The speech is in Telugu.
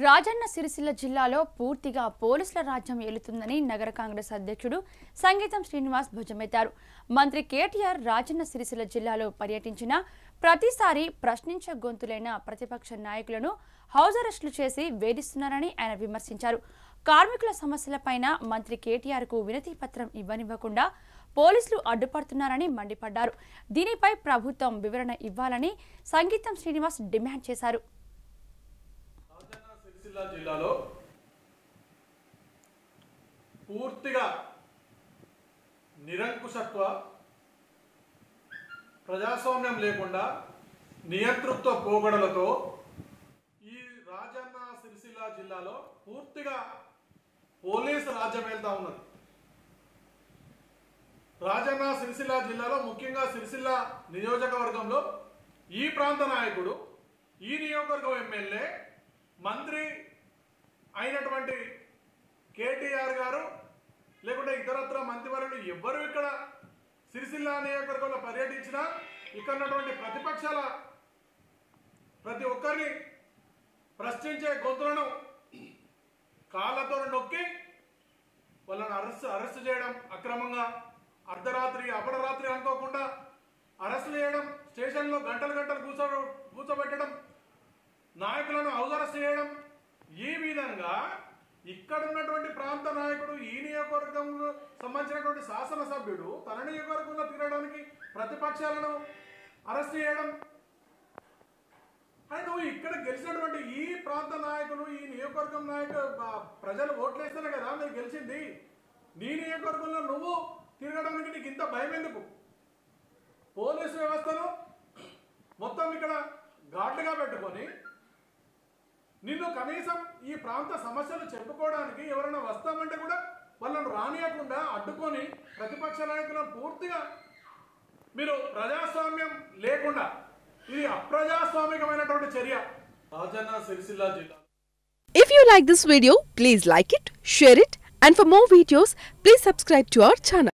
రాజన్న సిరిసిల్ల జిల్లాలో పూర్తిగా పోలీసుల రాజ్యం ఏలుతుందని నగర కాంగ్రెస్ అధ్యక్షుడు సంగీతం శ్రీనివాస్ భుజమెత్తారు మంత్రి కేటీఆర్ రాజన్న సిరిసిల్ల జిల్లాలో పర్యటించిన ప్రతిసారి ప్రశ్నించే గొంతులైన ప్రతిపక్ష నాయకులను హౌస్ అరెస్టులు చేసి వేధిస్తున్నారని ఆయన విమర్శించారు కార్మికుల సమస్యలపైన మంత్రి కేటీఆర్కు వినతి పత్రం ఇవ్వనివ్వకుండా పోలీసులు అడ్డుపడుతున్నారని మండిపడ్డారు దీనిపై ప్రభుత్వం వివరణ ఇవ్వాలని సంగీతం శ్రీనివాస్ డిమాండ్ చేశారు రాజన్న సిరిసిల్ల జిల్లాలో పూర్తిగా నిరంకుశత్వ ప్రజాస్వామ్యం లేకుండా నియంతృత్వ పోగడలతో ఈ రాజన్న సిరిసిల్ల జిల్లాలో పూర్తిగా పోలీసు రాజ్యం వెళ్తా ఉన్నది రాజన్న సిరిసిల్ల జిల్లాలో ముఖ్యంగా సిరిసిల్ల నియోజకవర్గంలో ఈ ప్రాంత నాయకుడు ఈ నియోజకవర్గం ఎమ్మెల్యే మంత్రి అయినటువంటి కేటీఆర్ గారు లేకుంటే ఇతరత్ర మంత్రివర్యులు ఎవ్వరు ఇక్కడ సిరిసిల్ల నియోజకవర్గంలో పర్యటించినా ఇక్కడ ఉన్నటువంటి ప్రతిపక్షాల ప్రతి ఒక్కరిని ప్రశ్నించే గొంతులను కాళ్ళతో నొక్కి వాళ్ళని అరెస్ట్ అరెస్ట్ చేయడం అక్రమంగా అర్ధరాత్రి అపరరాత్రి అనుకోకుండా అరెస్ట్ చేయడం స్టేషన్లో గంటలు గంటలు కూర్చో కూర్చోబెట్టడం నాయకులను హౌస్ అరెస్ట్ చేయడం ఈ విధంగా ఇక్కడ ఉన్నటువంటి ప్రాంత నాయకుడు ఈ నియోజకవర్గం సంబంధించినటువంటి శాసనసభ్యుడు తన నియోజకవర్గంలో తిరగడానికి ప్రతిపక్షాలను అరెస్ట్ చేయడం అని నువ్వు ఇక్కడ గెలిచినటువంటి ఈ ప్రాంత నాయకులు ఈ నియోజకవర్గం నాయకులు బ- ప్రజలు ఓట్లేస్తేనే కదా మీరు గెలిచింది నీ నియోజకవర్గంలో నువ్వు తిరగడానికి నీకు ఇంత భయం ఎందుకు పోలీసు వ్యవస్థను మొత్తం ఇక్కడ ఘాట్లుగా పెట్టుకొని నిన్ను కనీసం ఈ ప్రాంత సమస్యలు చెప్పుకోవడానికి ఎవరైనా వస్తామంటే కూడా వాళ్ళను రానియకుండా అడ్డుకొని ప్రతిపక్ష నాయకులను పూర్తిగా మీరు ప్రజాస్వామ్యం లేకుండా ఇది అప్రజాస్వామికమైనటువంటి చర్య రాజన్న సిరిసిల్ల జిల్లా If you like this video, please like it, share it, and for more videos, please subscribe to our channel.